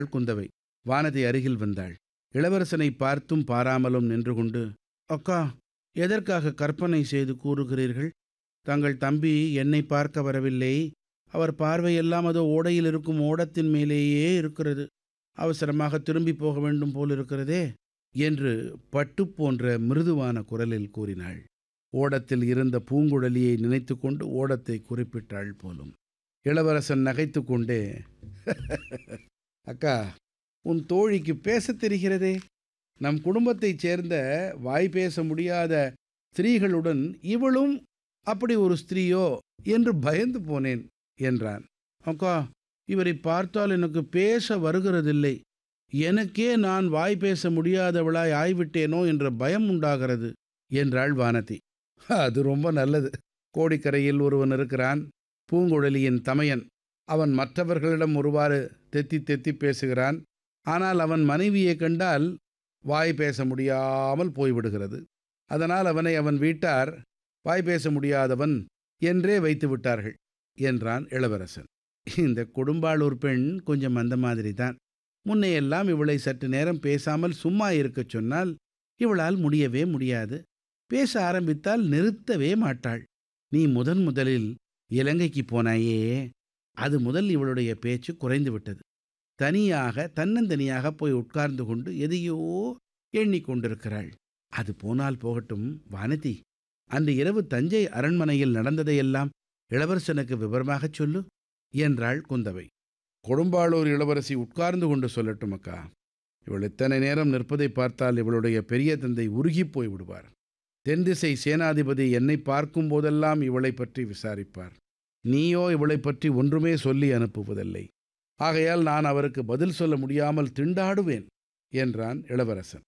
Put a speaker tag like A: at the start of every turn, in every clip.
A: குந்தவை வானதி அருகில் வந்தாள் இளவரசனை பார்த்தும் பாராமலும் நின்று கொண்டு அக்கா எதற்காக கற்பனை செய்து கூறுகிறீர்கள் தங்கள் தம்பி என்னை பார்க்க வரவில்லை அவர் பார்வையெல்லாம் அதோ ஓடையில் இருக்கும் ஓடத்தின் மேலேயே இருக்கிறது அவசரமாக திரும்பி போக வேண்டும் போல் இருக்கிறதே என்று பட்டு போன்ற மிருதுவான குரலில் கூறினாள் ஓடத்தில் இருந்த பூங்குழலியை நினைத்து கொண்டு ஓடத்தை குறிப்பிட்டாள் போலும் இளவரசன் நகைத்து கொண்டே அக்கா உன் தோழிக்கு பேசத் தெரிகிறதே நம் குடும்பத்தைச் சேர்ந்த வாய் பேச முடியாத ஸ்திரீகளுடன் இவளும் அப்படி ஒரு ஸ்திரீயோ என்று பயந்து போனேன் என்றான் அக்கா இவரை பார்த்தால் எனக்கு பேச வருகிறதில்லை எனக்கே நான் வாய் பேச முடியாதவளாய் ஆய்விட்டேனோ என்ற பயம் உண்டாகிறது என்றாள் வானதி அது ரொம்ப நல்லது கோடிக்கரையில் ஒருவன் இருக்கிறான் பூங்குழலியின் தமையன் அவன் மற்றவர்களிடம் ஒருவாறு தெத்தி தெத்தி பேசுகிறான் ஆனால் அவன் மனைவியை கண்டால் வாய் பேச முடியாமல் போய்விடுகிறது அதனால் அவனை அவன் வீட்டார் வாய் பேச முடியாதவன் என்றே வைத்து விட்டார்கள் என்றான் இளவரசன் இந்த கொடும்பாளூர் பெண் கொஞ்சம் அந்த மாதிரி தான் முன்னையெல்லாம் இவளை சற்று நேரம் பேசாமல் சும்மா இருக்கச் சொன்னால் இவளால் முடியவே முடியாது பேச ஆரம்பித்தால் நிறுத்தவே மாட்டாள் நீ முதன் முதலில் இலங்கைக்கு போனாயே அது முதல் இவளுடைய பேச்சு குறைந்து விட்டது தனியாக தன்னந்தனியாக போய் உட்கார்ந்து கொண்டு எதையோ எண்ணிக்கொண்டிருக்கிறாள் அது போனால் போகட்டும் வானதி அன்று இரவு தஞ்சை அரண்மனையில் நடந்ததையெல்லாம் இளவரசனுக்கு விவரமாகச் சொல்லு என்றாள் குந்தவை கொடும்பாளூர் இளவரசி உட்கார்ந்து கொண்டு சொல்லட்டும் அக்கா இவள் இத்தனை நேரம் நிற்பதை பார்த்தால் இவளுடைய பெரிய தந்தை உருகிப் போய் விடுவார் தென்திசை சேனாதிபதி என்னை பார்க்கும் போதெல்லாம் இவளை பற்றி விசாரிப்பார் நீயோ இவளை பற்றி ஒன்றுமே சொல்லி அனுப்புவதில்லை ஆகையால் நான் அவருக்கு பதில் சொல்ல முடியாமல் திண்டாடுவேன் என்றான் இளவரசன்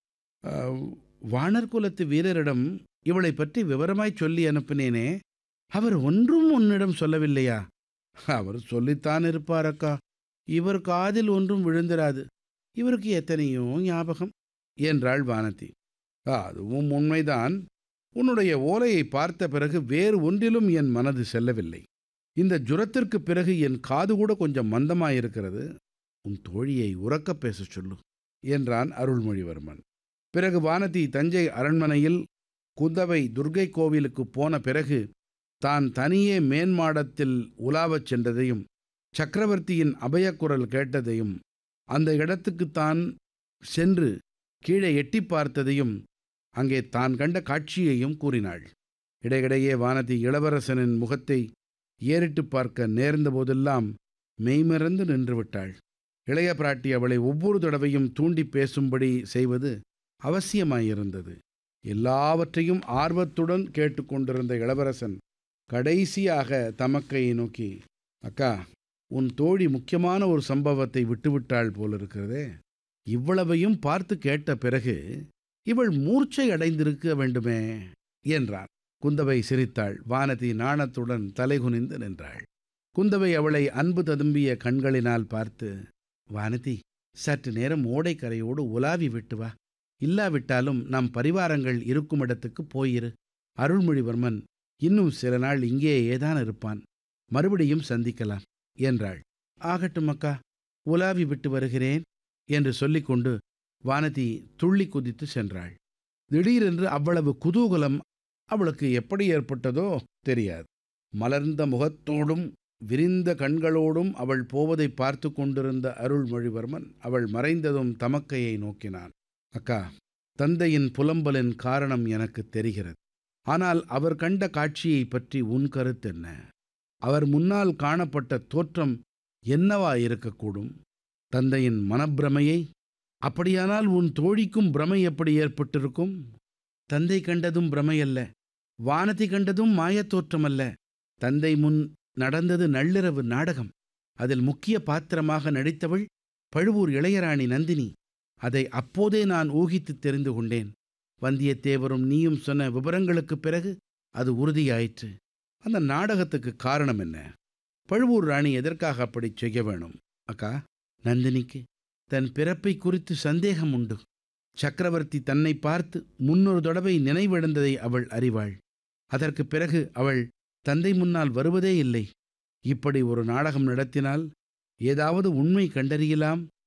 A: வானர் குலத்து வீரரிடம் இவளை பற்றி விவரமாய் சொல்லி அனுப்பினேனே அவர் ஒன்றும் உன்னிடம் சொல்லவில்லையா அவர் சொல்லித்தான் இருப்பார் அக்கா இவர் காதில் ஒன்றும் விழுந்திராது இவருக்கு எத்தனையோ ஞாபகம் என்றாள் வானதி அதுவும் உண்மைதான் உன்னுடைய ஓலையை பார்த்த பிறகு வேறு ஒன்றிலும் என் மனது செல்லவில்லை இந்த ஜுரத்திற்கு பிறகு என் காது கூட கொஞ்சம் மந்தமாயிருக்கிறது உன் தோழியை உறக்கப் பேசச் சொல்லு என்றான் அருள்மொழிவர்மன் பிறகு வானதி தஞ்சை அரண்மனையில் குந்தவை துர்கை கோவிலுக்கு போன பிறகு தான் தனியே மேன்மாடத்தில் உலாவச் சென்றதையும் சக்கரவர்த்தியின் அபயக்குரல் கேட்டதையும் அந்த இடத்துக்கு தான் சென்று கீழே எட்டி பார்த்ததையும் அங்கே தான் கண்ட காட்சியையும் கூறினாள் இடையிடையே வானதி இளவரசனின் முகத்தை ஏறிட்டு பார்க்க நேர்ந்த போதெல்லாம் மெய்மறந்து நின்றுவிட்டாள் இளைய பிராட்டி அவளை ஒவ்வொரு தடவையும் தூண்டி பேசும்படி செய்வது அவசியமாயிருந்தது எல்லாவற்றையும் ஆர்வத்துடன் கேட்டுக்கொண்டிருந்த இளவரசன் கடைசியாக தமக்கையை நோக்கி அக்கா உன் தோழி முக்கியமான ஒரு சம்பவத்தை விட்டுவிட்டாள் போலிருக்கிறதே இவ்வளவையும் பார்த்து கேட்ட பிறகு இவள் மூர்ச்சை அடைந்திருக்க வேண்டுமே என்றான் குந்தவை சிரித்தாள் வானதி நாணத்துடன் தலைகுனிந்து நின்றாள் குந்தவை அவளை அன்பு ததும்பிய கண்களினால் பார்த்து வானதி சற்று நேரம் ஓடைக்கரையோடு உலாவி விட்டு வா இல்லாவிட்டாலும் நம் பரிவாரங்கள் இருக்கும் இடத்துக்கு போயிரு அருள்மொழிவர்மன் இன்னும் சில நாள் இங்கே ஏதான் இருப்பான் மறுபடியும் சந்திக்கலாம் என்றாள் ஆகட்டும் அக்கா உலாவி விட்டு வருகிறேன் என்று சொல்லிக்கொண்டு வானதி துள்ளி குதித்து சென்றாள் திடீரென்று அவ்வளவு குதூகலம் அவளுக்கு எப்படி ஏற்பட்டதோ தெரியாது மலர்ந்த முகத்தோடும் விரிந்த கண்களோடும் அவள் போவதை பார்த்து கொண்டிருந்த அருள்மொழிவர்மன் அவள் மறைந்ததும் தமக்கையை நோக்கினான் அக்கா தந்தையின் புலம்பலின் காரணம் எனக்கு தெரிகிறது ஆனால் அவர் கண்ட காட்சியை பற்றி உன் கருத்தென்ன அவர் முன்னால் காணப்பட்ட தோற்றம் என்னவா இருக்கக்கூடும் தந்தையின் மனப்பிரமையை அப்படியானால் உன் தோழிக்கும் பிரமை எப்படி ஏற்பட்டிருக்கும் தந்தை கண்டதும் பிரமையல்ல வானதி கண்டதும் மாயத் தோற்றமல்ல தந்தை முன் நடந்தது நள்ளிரவு நாடகம் அதில் முக்கிய பாத்திரமாக நடித்தவள் பழுவூர் இளையராணி நந்தினி அதை அப்போதே நான் ஊகித்து தெரிந்து கொண்டேன் வந்தியத்தேவரும் நீயும் சொன்ன விவரங்களுக்குப் பிறகு அது உறுதியாயிற்று அந்த நாடகத்துக்கு காரணம் என்ன பழுவூர் ராணி எதற்காக அப்படி செய்ய வேணும் அக்கா நந்தினிக்கு தன் பிறப்பை குறித்து சந்தேகம் உண்டு சக்கரவர்த்தி தன்னை பார்த்து முன்னொரு தடவை நினைவிழந்ததை அவள் அறிவாள் அதற்கு பிறகு அவள் தந்தை முன்னால் வருவதே இல்லை இப்படி ஒரு நாடகம் நடத்தினால் ஏதாவது உண்மை கண்டறியலாம்